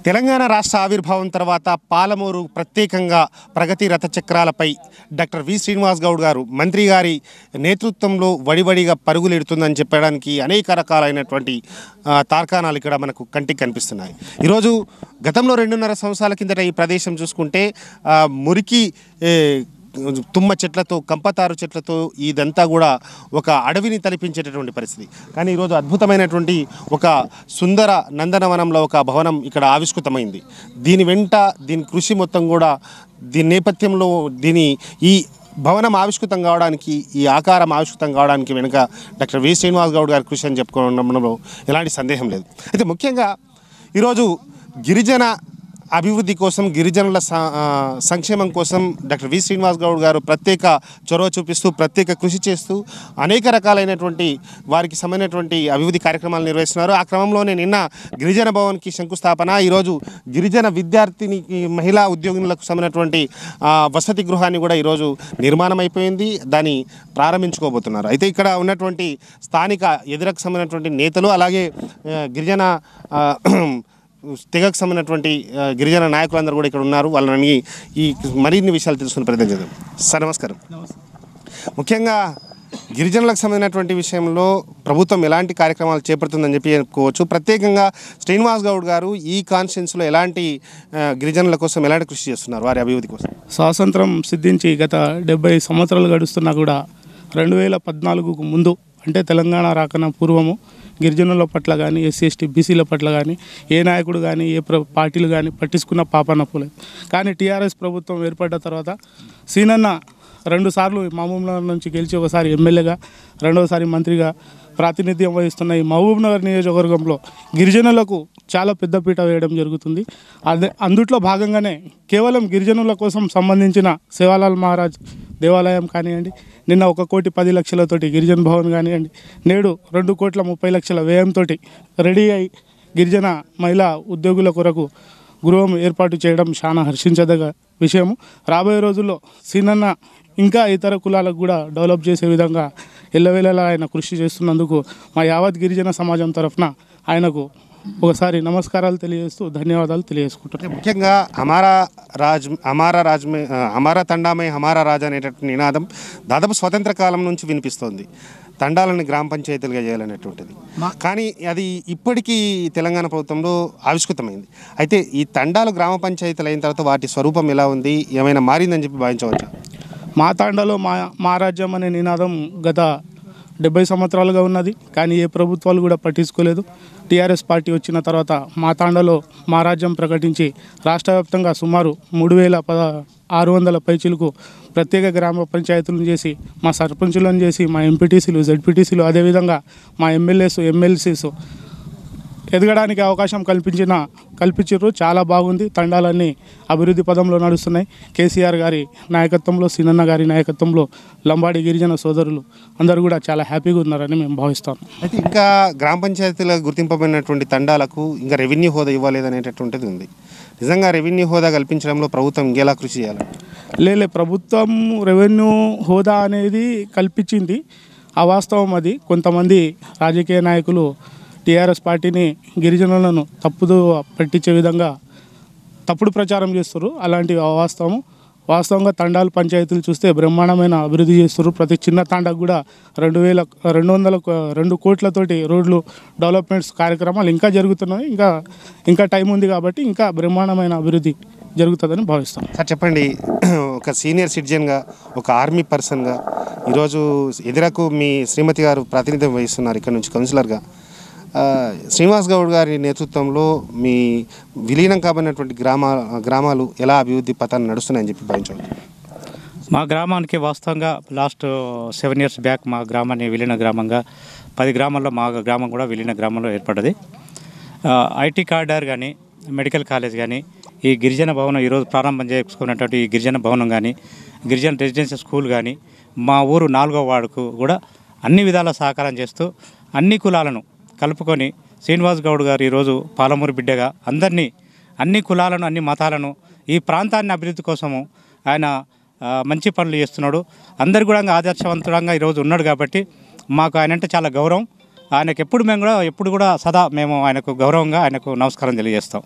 తెలంగాణ రాష్ట్ర ఆవిర్భావం తర్వాత పాలమూరు ప్రత్యేకంగా ప్రగతి రథ చక్రాలపై డాక్టర్ వి శ్రీనివాస్ గౌడ్ గారు మంత్రి గారి నేతృత్వంలో వడివడిగా పరుగులెడుతుందని చెప్పడానికి అనేక రకాలైనటువంటి ఆ, తార్కాణాలు ఇక్కడ మనకు కంటికి కనిపిస్తున్నాయి ఈరోజు గతంలో రెండున్నర సంవత్సరాల కిందట ఈ ప్రదేశం చూసుకుంటే ఆ, మురికి ఏ, తుమ్మ చెట్లతో కంపతారు చెట్లతో ఇదంతా కూడా ఒక అడవిని తలపించేటటువంటి పరిస్థితి కానీ ఈరోజు అద్భుతమైనటువంటి ఒక సుందర నందనవనంలో ఒక భవనం ఇక్కడ ఆవిష్కృతమైంది దీని వెంట దీని కృషి మొత్తం కూడా దీని నేపథ్యంలో దీని ఈ భవనం ఆవిష్కృతం కావడానికి ఈ ఆకారం ఆవిష్కృతం కావడానికి వెనుక డాక్టర్ వి శ్రీనివాస్ గౌడ్ గారి కృషి అని చెప్పుకోవడంలో ఎలాంటి సందేహం లేదు అయితే ముఖ్యంగా ఈరోజు గిరిజన అభివృద్ధి కోసం గిరిజనుల స- ఆ, సంక్షేమం కోసం డాక్టర్ వి శ్రీనివాస్ గౌడ్ గారు ప్రత్యేక చొరవ చూపిస్తూ ప్రత్యేక కృషి చేస్తూ అనేక రకాలైనటువంటి వారికి సంబంధించినటువంటి అభివృద్ధి కార్యక్రమాలు నిర్వహిస్తున్నారు ఆ క్రమంలోనే నిన్న గిరిజన భవన్కి శంకుస్థాపన ఈరోజు గిరిజన విద్యార్థినికి మహిళా ఉద్యోగులకు సంబంధించినటువంటి ఆ, వసతి గృహాన్ని కూడా ఈరోజు నిర్మాణం అయిపోయింది దాన్ని ప్రారంభించుకోబోతున్నారు అయితే ఇక్కడ ఉన్నటువంటి స్థానిక ఎదురకు సంబంధించినటువంటి నేతలు అలాగే ఆ, గిరిజన ఆ, తెగకు సంబంధించినటువంటి ఆ, గిరిజన నాయకులందరూ కూడా ఇక్కడ ఉన్నారు వాళ్ళని ఈ మరిన్ని విషయాలు తెలుసుకునే ప్రయత్నం చేద్దాం సార్ నమస్కారం ముఖ్యంగా గిరిజనులకు సంబంధించినటువంటి విషయంలో ప్రభుత్వం ఎలాంటి కార్యక్రమాలు చేపడుతుందని చెప్పి చెప్పుకోవచ్చు ప్రత్యేకంగా శ్రీనివాస్ గౌడ్ గారు ఈ కాన్స్టిట్యున్సీలో ఎలాంటి ఆ, గిరిజనుల కోసం ఎలాంటి కృషి చేస్తున్నారు వారి అభివృద్ధి కోసం స్వాతంత్రం సిద్ధించి గత డెబ్బై సంవత్సరాలు గడుస్తున్నా కూడా రెండు వేల పద్నాలుగుకు ముందు అంటే తెలంగాణ రాకన పూర్వము గిరిజనుల పట్ల కానీ ఎస్సీ ఎస్టీ బీసీల పట్ల కానీ ఏ నాయకుడు కానీ ఏ ప్ర పార్టీలు కానీ పట్టించుకున్న పాపన పోలేదు కానీ టీఆర్ఎస్ ప్రభుత్వం ఏర్పడ్డ తర్వాత సీనన్న రెండు సార్లు మహబూబ్నగర్ నుంచి గెలిచి ఒకసారి ఎమ్మెల్యేగా రెండవసారి మంత్రిగా ప్రాతినిధ్యం వహిస్తున్న ఈ మహబూబ్నగర్ నియోజకవర్గంలో గిరిజనులకు చాలా పెద్దపీట వేయడం జరుగుతుంది అదే అందుట్లో భాగంగానే కేవలం గిరిజనుల కోసం సంబంధించిన సేవాలాల్ మహారాజ్ దేవాలయం కానివ్వండి నిన్న ఒక కోటి పది లక్షలతోటి గిరిజన భవన్ కానివ్వండి నేడు రెండు కోట్ల ముప్పై లక్షల వ్యయంతో రెడీ అయి గిరిజన మహిళా ఉద్యోగుల కొరకు గృహం ఏర్పాటు చేయడం చాలా హర్షించదగ విషయము రాబోయే రోజుల్లో సీనన్న ఇంకా ఇతర కులాలకు కూడా డెవలప్ చేసే విధంగా ఎల్లవేళలా ఆయన కృషి చేస్తున్నందుకు మా యావత్ గిరిజన సమాజం తరఫున ఆయనకు ఒకసారి నమస్కారాలు తెలియజేస్తూ ధన్యవాదాలు తెలియజేసుకుంటున్నాను ముఖ్యంగా హమారా రాజ్ హమారా రాజ్ మే ఆ, హమారా తండామే హమారా రాజ్ అనేటటువంటి నినాదం దాదాపు స్వతంత్ర కాలం నుంచి వినిపిస్తోంది తండాలను గ్రామ పంచాయతీలుగా చేయాలనేటువంటిది కానీ అది ఇప్పటికీ తెలంగాణ ప్రభుత్వంలో ఆవిష్కృతమైంది అయితే ఈ తండాలు గ్రామ పంచాయతీలు అయిన తర్వాత వాటి స్వరూపం ఎలా ఉంది ఏమైనా మారిందని చెప్పి భావించవచ్చా మా తాండాలో మా మా రాజ్యం అనే నినాదం గత డెబ్బై సంవత్సరాలుగా ఉన్నది కానీ ఏ ప్రభుత్వాలు కూడా పట్టించుకోలేదు టీఆర్ఎస్ పార్టీ వచ్చిన తర్వాత మా తాండాలో మా రాజ్యం ప్రకటించి రాష్ట్ర వ్యాప్తంగా సుమారు మూడు వేల పద ఆరు వందల పైచీలకు ప్రత్యేక గ్రామ పంచాయతీలను చేసి మా సర్పంచులను చేసి మా ఎంపీటీసీలు జడ్పీటీసీలు అదేవిధంగా మా ఎమ్మెల్యేస్ ఎమ్మెల్సీస్ ఎదగడానికి అవకాశం కల్పించిన కల్పించారు చాలా బాగుంది తండాలన్నీ అభివృద్ధి పదంలో నడుస్తున్నాయి కేసీఆర్ గారి నాయకత్వంలో సినన్న గారి నాయకత్వంలో లంబాడి గిరిజన సోదరులు అందరూ కూడా చాలా హ్యాపీగా ఉన్నారని మేము భావిస్తాం అయితే ఇంకా గ్రామ పంచాయతీల గుర్తింపబడినటువంటి తండాలకు ఇంకా రెవెన్యూ హోదా ఇవ్వలేదనేటటువంటిది ఉంది నిజంగా రెవెన్యూ హోదా కల్పించడంలో ప్రభుత్వం ఇంకెలా కృషి చేయాలి లేలే ప్రభుత్వం రెవెన్యూ హోదా అనేది కల్పించింది అవాస్తవం అది కొంతమంది రాజకీయ నాయకులు టీఆర్ఎస్ పార్టీని గిరిజనులను తప్పుదో పట్టించే విధంగా తప్పుడు ప్రచారం చేస్తారు అలాంటి అవాస్తవం వాస్తవంగా తండాలు పంచాయతీలు చూస్తే బ్రహ్మాండమైన అభివృద్ధి చేస్తారు ప్రతి చిన్న తాండాకు కూడా రెండు వేల రెండు వందల కో- రెండు కోట్లతోటి రోడ్లు డెవలప్మెంట్స్ కార్యక్రమాలు ఇంకా జరుగుతున్నాయి ఇంకా ఇంకా టైం ఉంది కాబట్టి ఇంకా బ్రహ్మాండమైన అభివృద్ధి జరుగుతుందని భావిస్తాను సార్ చెప్పండి ఒక సీనియర్ సిటిజన్గా ఒక ఆర్మీ పర్సన్గా ఈరోజు ఎదురకు మీ శ్రీమతి గారు ప్రాతినిధ్యం వహిస్తున్నారు ఇక్కడ నుంచి కౌన్సిలర్గా ఆ, శ్రీనివాస్ గౌడ్ గారి నేతృత్వంలో మీ విలీనం కాబడినటువంటి గ్రామ గ్రామాలు ఎలా అభివృద్ధి పథాన్ని నడుస్తున్నాయని చెప్పి భావించవచ్చు మా గ్రామానికి వాస్తవంగా లాస్ట్ సెవెన్ ఇయర్స్ బ్యాక్ మా గ్రామాన్ని విలీన గ్రామంగా పది గ్రామాల్లో మా గ్రామం కూడా విలీన గ్రామంలో ఏర్పడ్డది ఆ, ఐటీ కార్డర్ కానీ మెడికల్ కాలేజ్ కానీ ఈ గిరిజన భవనం ఈరోజు ప్రారంభం చేసుకున్నటువంటి ఈ గిరిజన భవనం కానీ గిరిజన రెసిడెన్షియల్ స్కూల్ కానీ మా ఊరు నాలుగో వార్డుకు కూడా అన్ని విధాల సహకారం చేస్తూ అన్ని కులాలను కలుపుకొని శ్రీనివాస్ గౌడ్ గారు ఈరోజు పాలమూరు బిడ్డగా అందరినీ అన్ని కులాలను అన్ని మతాలను ఈ ప్రాంతాన్ని అభివృద్ధి కోసము ఆయన ఆ, మంచి పనులు చేస్తున్నాడు అందరు కూడా ఆదర్శవంతుడంగా ఈరోజు ఉన్నాడు కాబట్టి మాకు ఆయన అంటే చాలా గౌరవం ఆయనకు ఎప్పుడు మేము కూడా ఎప్పుడు కూడా సదా మేము ఆయనకు గౌరవంగా ఆయనకు నమస్కారం తెలియజేస్తాం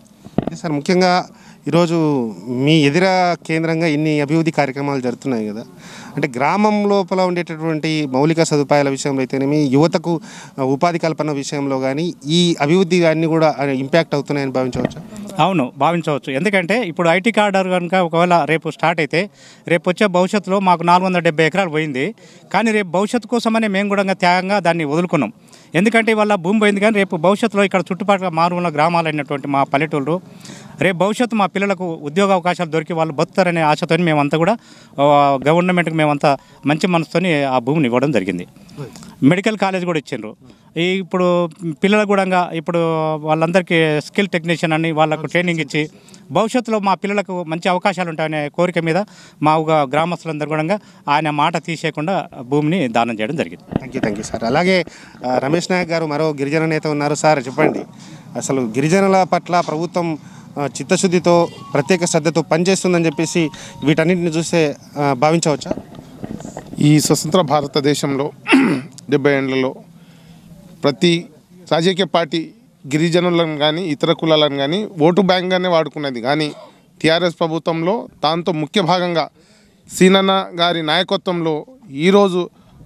అంటే సార్ ముఖ్యంగా ఈరోజు మీ ఎదిర కేంద్రంగా ఇన్ని అభివృద్ధి కార్యక్రమాలు జరుగుతున్నాయి కదా అంటే గ్రామం లోపల ఉండేటటువంటి మౌలిక సదుపాయాల విషయంలో అయితేనేమి యువతకు ఆ, ఉపాధి కల్పన విషయంలో కానీ ఈ అభివృద్ధి అన్నీ కూడా ఇంపాక్ట్ అవుతున్నాయని భావించవచ్చు అవును భావించవచ్చు ఎందుకంటే ఇప్పుడు ఐటీ కార్డర్ కనుక ఒకవేళ రేపు స్టార్ట్ అయితే రేపు వచ్చే భవిష్యత్తులో మాకు నాలుగు వందల డెబ్బై ఎకరాలు పోయింది కానీ రేపు భవిష్యత్తు కోసమనే మేము కూడా ఇంకా త్యాగంగా దాన్ని వదులుకున్నాం ఎందుకంటే ఇవాళ భూమి పోయింది కానీ రేపు భవిష్యత్తులో ఇక్కడ చుట్టుపక్కల మారుమూల గ్రామాలైనటువంటి మా పల్లెటూళ్ళు రేపు భవిష్యత్తు మా పిల్లలకు ఉద్యోగ అవకాశాలు దొరికి వాళ్ళు బతుకుతారనే ఆశతో మేమంతా కూడా ఆ, గవర్నమెంట్కి మేమంతా మంచి మనసుతోని ఆ భూమిని ఇవ్వడం జరిగింది మెడికల్ కాలేజ్ కూడా ఇచ్చిండ్రు ఈ ఇప్పుడు పిల్లలకు కూడా ఇంకా ఇప్పుడు వాళ్ళందరికీ స్కిల్ టెక్నీషియన్ అని వాళ్ళకు ట్రైనింగ్ ఇచ్చి భవిష్యత్తులో మా పిల్లలకు మంచి అవకాశాలు ఉంటాయనే కోరిక మీద మా ఒక గ్రామస్తులందరూ కూడా ఆయన మాట తీసేయకుండా భూమిని దానం చేయడం జరిగింది thank you thank you sir అలాగే ఆ, రమేష్ నాయక్ గారు మరో గిరిజన నేత ఉన్నారు సార్ చెప్పండి అసలు గిరిజనుల పట్ల ప్రభుత్వం ఆ, చిత్తశుద్ధితో ప్రత్యేక శ్రద్ధతో పనిచేస్తుందని చెప్పేసి వీటన్నిటిని చూస్తే ఆ, భావించవచ్చా ఈ స్వతంత్ర భారతదేశంలో డెబ్బై ఏళ్లలో ప్రతి రాజకీయ పార్టీ గిరిజనులను కానీ ఇతర కులాలను కానీ ఓటు బ్యాంక్గానే వాడుకున్నది కానీ టీఆర్ఎస్ ప్రభుత్వంలో దాంతో ముఖ్య భాగంగా సీనన్న గారి నాయకత్వంలో ఈరోజు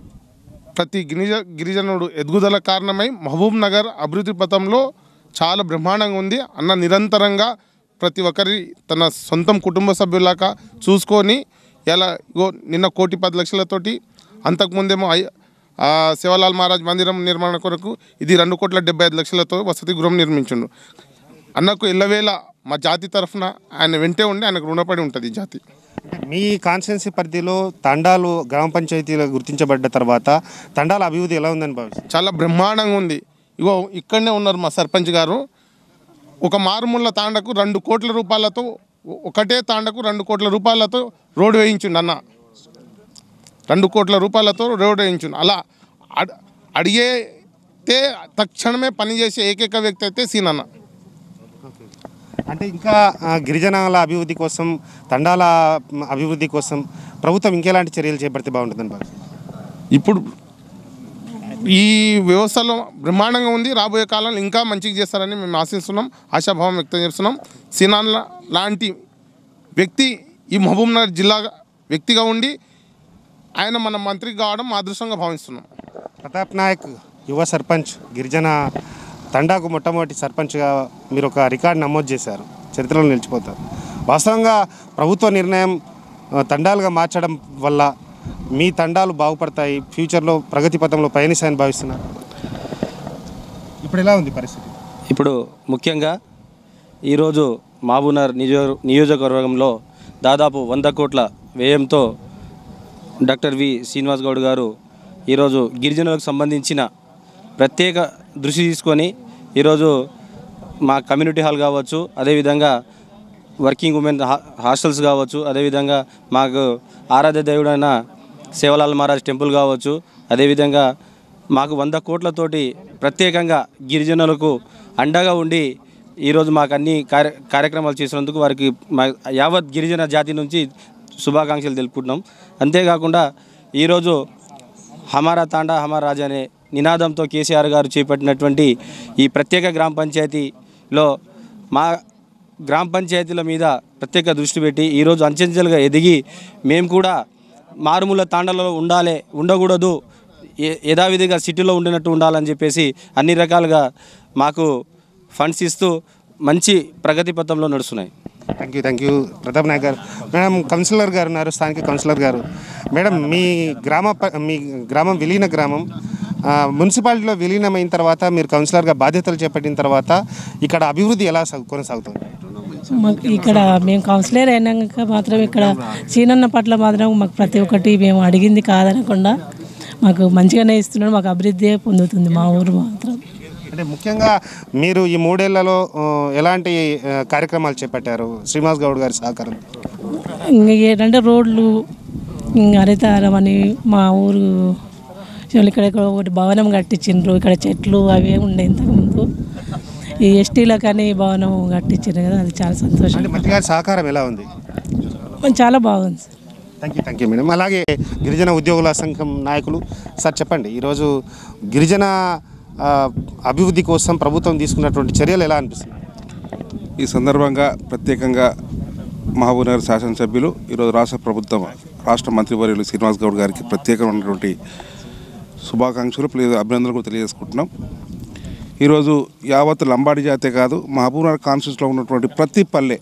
ప్రతి గిరిజ గిరిజనుడు ఎదుగుదల కారణమై మహబూబ్ నగర్ అభివృద్ధి పథంలో చాలా బ్రహ్మాండంగా ఉంది అన్న నిరంతరంగా ప్రతి ఒక్కరి తన సొంతం కుటుంబ సభ్యులాగా చూసుకొని ఎలా ఇగో నిన్న కోటి పది లక్షలతోటి అంతకుముందేమో ఐ ఆ, శివలాల్ మహారాజ్ మందిరం నిర్మాణ కొరకు ఇది రెండు కోట్ల డెబ్బై ఐదు లక్షలతో వసతి గృహం నిర్మించిండు అన్నకు ఎల్లవేళ మా జాతి తరఫున ఆయన వెంటే ఉండి ఆయనకు రుణపడి ఉంటుంది ఈ జాతి మీ కాన్స్టిట్యున్సీ పరిధిలో తండాలు గ్రామ పంచాయతీలు గుర్తించబడ్డ తర్వాత తండాల అభివృద్ధి ఎలా ఉందని భావిస్తారు చాలా బ్రహ్మాండంగా ఉంది ఇగో ఇక్కడనే ఉన్నారు మా సర్పంచ్ గారు ఒక మారుమూల తాండకు రెండు కోట్ల రూపాయలతో ఒకటే తాండకు రెండు కోట్ల రూపాయలతో రోడ్డు వేయించిండు అన్న రెండు కోట్ల రూపాయలతో రోడ్డు వేయించిండు అలా అడ్ అడిగితే తక్షణమే పనిచేసే ఏకైక వ్యక్తి అయితే సీనన్న అంటే ఇంకా ఆ, గిరిజనాల అభివృద్ధి కోసం తండాల మ్, అభివృద్ధి కోసం ప్రభుత్వం ఇంకెలాంటి చర్యలు చేపడితే బాగుంటుందని భావిస్తారు ఇప్పుడు ఈ వ్యవస్థలో బ్రహ్మాండంగా ఉంది రాబోయే కాలంలో ఇంకా మంచిగా చేస్తారని మేము ఆశిస్తున్నాం ఆశాభావం వ్యక్తం చేస్తున్నాం సినాన్ లా- లాంటి వ్యక్తి ఈ మహబూబ్ నగర్ జిల్లా వ్యక్తిగా ఉండి ఆయన మన మంత్రి కావడం అదృష్టంగా భావిస్తున్నాం ప్రతాప్ నాయక్ యువ సర్పంచ్ గిరిజన తండాకు మొట్టమొదటి సర్పంచ్గా మీరు ఒక రికార్డు నమోదు చేశారు చరిత్రలో నిలిచిపోతారు వాస్తవంగా ప్రభుత్వ నిర్ణయం ఆ, తండాలుగా మార్చడం వల్ల మీ తండాలు బాగుపడతాయి ఫ్యూచర్లో ప్రగతి పథంలో పయనిస్తాయని భావిస్తున్నారు ఇప్పుడు ఎలా ఉంది పరిస్థితి ఇప్పుడు ముఖ్యంగా ఈరోజు మహబూబ్నగర్ నియోజ నియోజకవర్గంలో దాదాపు వంద కోట్ల వ్యయంతో డాక్టర్ వి శ్రీనివాస్ గౌడ్ గారు ఈరోజు గిరిజనులకు సంబంధించిన ప్రత్యేక దృష్టి తీసుకొని ఈరోజు మా కమ్యూనిటీ హాల్ కావచ్చు అదేవిధంగా వర్కింగ్ ఉమెన్ హా- హాస్టల్స్ కావచ్చు అదేవిధంగా మాకు ఆరాధ్య దేవుడైన సేవలాల్ మహారాజ్ టెంపుల్ కావచ్చు అదేవిధంగా మాకు వంద కోట్లతోటి ప్రత్యేకంగా గిరిజనులకు అండగా ఉండి ఈరోజు మాకు అన్ని కార్య కార్యక్రమాలు చేసినందుకు వారికి మా యావత్ గిరిజన జాతి నుంచి శుభాకాంక్షలు తెలుపుకుంటున్నాం అంతేకాకుండా ఈరోజు హమారా తాండా హమారా రాజా అనే నినాదంతో కేసీఆర్ గారు చేపట్టినటువంటి ఈ ప్రత్యేక గ్రామ పంచాయతీలో మా గ్రామ పంచాయతీల మీద ప్రత్యేక దృష్టి పెట్టి ఈరోజు అంచెంచెలుగా ఎదిగి మేము కూడా మారుమూల తాండాలలో ఉండాలి ఉండకూడదు ఏ- యథావిధిగా సిటీలో ఉండినట్టు ఉండాలని చెప్పేసి అన్ని రకాలుగా మాకు ఫండ్స్ ఇస్తూ మంచి ప్రగతి పథంలో నడుస్తున్నాయి thank you thank you Pratap Nayak గారు మేడం కౌన్సిలర్ గారు ఉన్నారు స్థానిక కౌన్సిలర్ గారు మేడం మీ గ్రామ ప- మీ గ్రామం విలీన గ్రామం ఆ, మున్సిపాలిటీలో విలీనమైన తర్వాత మీరు కౌన్సిలర్గా బాధ్యతలు చేపట్టిన తర్వాత ఇక్కడ అభివృద్ధి ఎలా సాగు కొనసాగుతుంది మాకు ఇక్కడ మేము కౌన్సిలర్ అయినాక మాత్రం ఇక్కడ సీనన్న పట్ల మాత్రం మాకు ప్రతి ఒక్కటి మేము అడిగింది కాదనకుండా మాకు మంచిగానే ఇస్తున్నాడు మాకు అభివృద్ధి పొందుతుంది మా ఊరు మాత్రం అంటే ముఖ్యంగా మీరు ఈ మూడేళ్లలో ఆ, ఎలాంటి ఆ, కార్యక్రమాలు చేపట్టారు శ్రీనివాస్ గౌడ్ గారి సహకారం ఇంక ఏంటంటే రోడ్లు ఇంక హరితారం అని మా ఊరు చూడండి ఇక్కడ ఇక్కడ ఒకటి భవనం కట్టించిండ్రు ఇక్కడ చెట్లు అవి ఉండే ఇంతకుముందు ఈ ఎస్టీలకు అని భవనం కట్టించారు కదా అది చాలా సంతోషం అంటే మంత్రి గారి సహకారం ఎలా ఉంది చాలా బాగుంది sir thank you thank you madam అలాగే గిరిజన ఉద్యోగుల సంఘం నాయకులు సార్ చెప్పండి ఈరోజు గిరిజన ఆ, అభివృద్ధి కోసం ప్రభుత్వం తీసుకున్నటువంటి చర్యలు ఎలా అనిపిస్తుంది ఈ సందర్భంగా ప్రత్యేకంగా మహబూబ్నగర్ శాసనసభ్యులు ఈరోజు రాష్ట్ర ప్రభుత్వం రాష్ట్ర మంత్రివర్యులు శ్రీనివాస్ గౌడ్ గారికి ప్రత్యేకమైనటువంటి శుభాకాంక్షలు ప్లీజ్ అభినందనలు కూడా తెలియజేసుకుంటున్నాం ఈరోజు యావత్ లంబాడి జాతే కాదు మహబూబ్నగర్ కాన్స్టిట్యూన్స్లో ఉన్నటువంటి ప్రతి పల్లె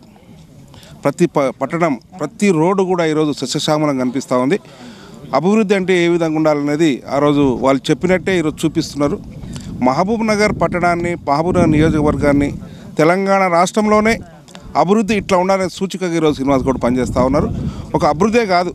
ప్రతి ప పట్టణం ప్రతి రోడ్డు కూడా ఈరోజు సస్యశ్యామలం కనిపిస్తూ ఉంది అభివృద్ధి అంటే ఏ విధంగా ఉండాలనేది ఆ రోజు వాళ్ళు చెప్పినట్టే ఈరోజు చూపిస్తున్నారు మహబూబ్ నగర్ పట్టణాన్ని మహబూబ్ నగర్ నియోజకవర్గాన్ని తెలంగాణ రాష్ట్రంలోనే అభివృద్ధి ఇట్లా ఉండాలనే సూచికగా ఈరోజు శ్రీనివాస్ గౌడ్ పనిచేస్తూ ఉన్నారు ఒక అభివృద్ధే కాదు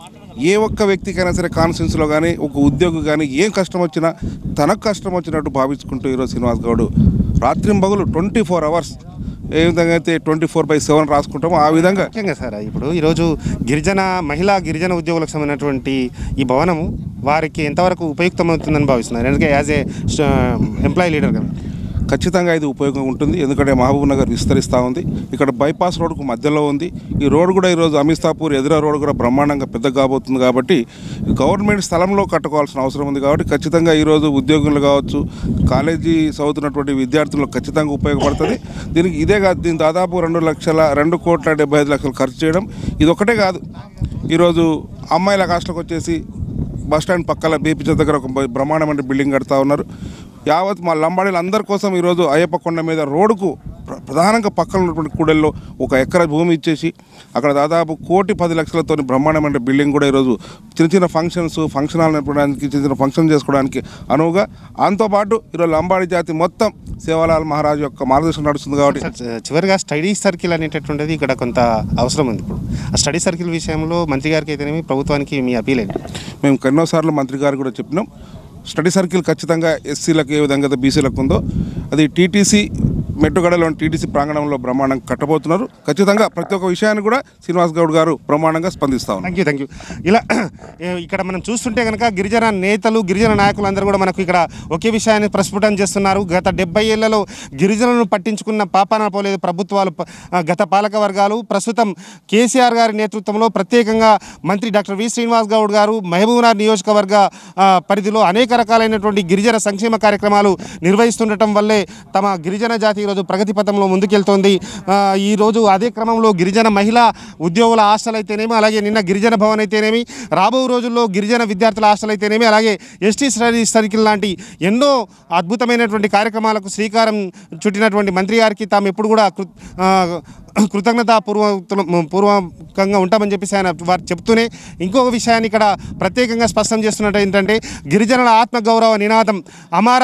ఏ ఒక్క వ్యక్తికైనా సరే కాన్ఫరెన్స్లో కానీ ఒక ఉద్యోగి కానీ ఏం కష్టం వచ్చినా తనకు కష్టం వచ్చినట్టు భావించుకుంటూ ఈరోజు శ్రీనివాస్ గౌడ్ రాత్రింబగలు ట్వంటీ ఫోర్ అవర్స్ ఏ విధంగా అయితే ట్వంటీ ఫోర్ బై సెవెన్ రాసుకుంటామో ఆ విధంగా ముఖ్యంగా సార్ ఇప్పుడు ఈరోజు గిరిజన మహిళా గిరిజన ఉద్యోగులకు సంబంధించినటువంటి ఈ భవనము వారికి ఎంతవరకు ఉపయుక్తమవుతుందని భావిస్తున్నారు ఎందుకంటే యాజ్ ఏ ఎంప్లాయీ లీడర్ కదా ఖచ్చితంగా ఇది ఉపయోగం ఉంటుంది ఎందుకంటే మహబూబ్ నగర్ విస్తరిస్తూ ఉంది ఇక్కడ బైపాస్ రోడ్కు మధ్యలో ఉంది ఈ రోడ్ కూడా ఈరోజు అమిస్తాపూర్ ఎదుర రోడ్ కూడా బ్రహ్మాండంగా పెద్ద కాబోతుంది కాబట్టి గవర్నమెంట్ స్థలంలో కట్టుకోవాల్సిన అవసరం ఉంది కాబట్టి ఖచ్చితంగా ఈరోజు ఉద్యోగులు కావచ్చు కాలేజీ చదువుతున్నటువంటి విద్యార్థులకు ఖచ్చితంగా ఉపయోగపడుతుంది దీనికి ఇదే కాదు దీని దాదాపు రెండు లక్షల రెండు కోట్ల డెబ్బై ఐదు లక్షలు ఖర్చు చేయడం ఇది ఒకటే కాదు ఈరోజు అమ్మాయిల హాస్టల్కి వచ్చేసి బస్ స్టాండ్ పక్కల బీపీ చౌక్ దగ్గర ఒక బ- బ్రహ్మాండమైన బిల్డింగ్ కడతా ఉన్నారు యావత్ మా లంబాడీలు అందరి కోసం ఈరోజు అయ్యప్ప కొండ మీద రోడ్డుకు ప్ర- ప్రధానంగా పక్కన ఉన్నటువంటి కూడల్లో ఒక ఎకరా భూమి ఇచ్చేసి అక్కడ దాదాపు కోటి పది లక్షలతో బ్రహ్మాండమైన బిల్డింగ్ కూడా ఈరోజు చిన్న చిన్న ఫంక్షన్స్ ఫంక్షన్ హాల్ నడపడానికి చిన్న చిన్న ఫంక్షన్ చేసుకోవడానికి అనువుగా దాంతోపాటు ఈరోజు లంబాడి జాతి మొత్తం సేవాలాల్ మహారాజు యొక్క మార్గదర్శనం నడుస్తుంది కాబట్టి సార్, చివరిగా స్టడీ సర్కిల్ అనేటటువంటిది ఇక్కడ కొంత అవసరం ఉంది ఇప్పుడు ఆ స్టడీ సర్కిల్ విషయంలో మంత్రి గారికి అయితేనేమి ప్రభుత్వానికి మీ అపీల్ ఏంటి మేము ఎన్నోసార్లు మంత్రి గారు కూడా చెప్పినాం స్టడీ సర్కిల్ ఖచ్చితంగా ఎస్సీలకు ఏ విధంగా అయితే బీసీలకు ఉందో అది టీటీసీ మెట్టుగడలోని టీటీసీ ప్రాంగణంలో బ్రహ్మాండంగా కట్టబోతున్నారు ఖచ్చితంగా ప్రతి ఒక్క విషయాన్ని కూడా శ్రీనివాస్ గౌడ్ గారు బ్రహ్మాండంగా స్పందిస్తా ఉన్నారు థ్యాంక్ యూ థ్యాంక్ యూ ఇలా ఏ, ఇక్కడ మనం చూస్తుంటే కనుక గిరిజన నేతలు గిరిజన నాయకులు అందరూ కూడా మనకు ఇక్కడ ఒకే విషయాన్ని ప్రస్ఫుటం చేస్తున్నారు గత డెబ్బై ఏళ్లలో గిరిజనులను పట్టించుకున్న పాపాన పోలేదు ప్రభుత్వాలు ప- ఆ, గత పాలక వర్గాలు ప్రస్తుతం కేసీఆర్ గారి నేతృత్వంలో ప్రత్యేకంగా మంత్రి డాక్టర్ వి శ్రీనివాస్ గౌడ్ గారు మహబూబ్నగర్ నియోజకవర్గ ఆ, పరిధిలో అనేక రకాలైనటువంటి గిరిజన సంక్షేమ కార్యక్రమాలు నిర్వహిస్తుండటం వల్లే తమ గిరిజన జాతి ఈరోజు ప్రగతి పథంలో ముందుకెళ్తోంది ఆ, ఈరోజు అదే క్రమంలో గిరిజన మహిళా ఉద్యోగుల హాస్టల్ అయితేనేమి అలాగే నిన్న గిరిజన భవన్ అయితేనేమి రాబో రోజుల్లో గిరిజన విద్యార్థుల హాస్టల్ అయితేనేమి అలాగే ఎస్టీ స్టడీ సర్కిల్ లాంటి ఎన్నో అద్భుతమైనటువంటి కార్యక్రమాలకు శ్రీకారం చుట్టినటువంటి మంత్రి గారికి తాము ఎప్పుడు కూడా కృ ఆ, కృతజ్ఞతా పూర్వ పూర్వకంగా ఉంటామని చెప్పేసి ఆయన వారు చెప్తూనే ఇంకొక విషయాన్ని ఇక్కడ ప్రత్యేకంగా స్పష్టం చేస్తున్నట్టు ఏంటంటే గిరిజనుల ఆత్మగౌరవ నినాదం అమారా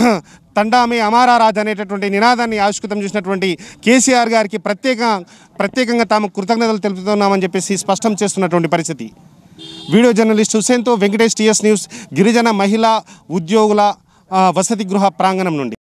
తండామే అమారా రాజ్ అనేటటువంటి నినాదాన్ని ఆవిష్కృతం చేసినటువంటి కేసీఆర్ గారికి ప్రత్యేక ప్రత్యేకంగా తాము కృతజ్ఞతలు తెలుపుతున్నామని చెప్పేసి స్పష్టం చేస్తున్నటువంటి పరిస్థితి వీడియో జర్నలిస్ట్ హుసేన్తో వెంకటేష్ టీఎస్ న్యూస్ గిరిజన మహిళా ఉద్యోగుల ఆ, వసతి గృహ ప్రాంగణం నుండి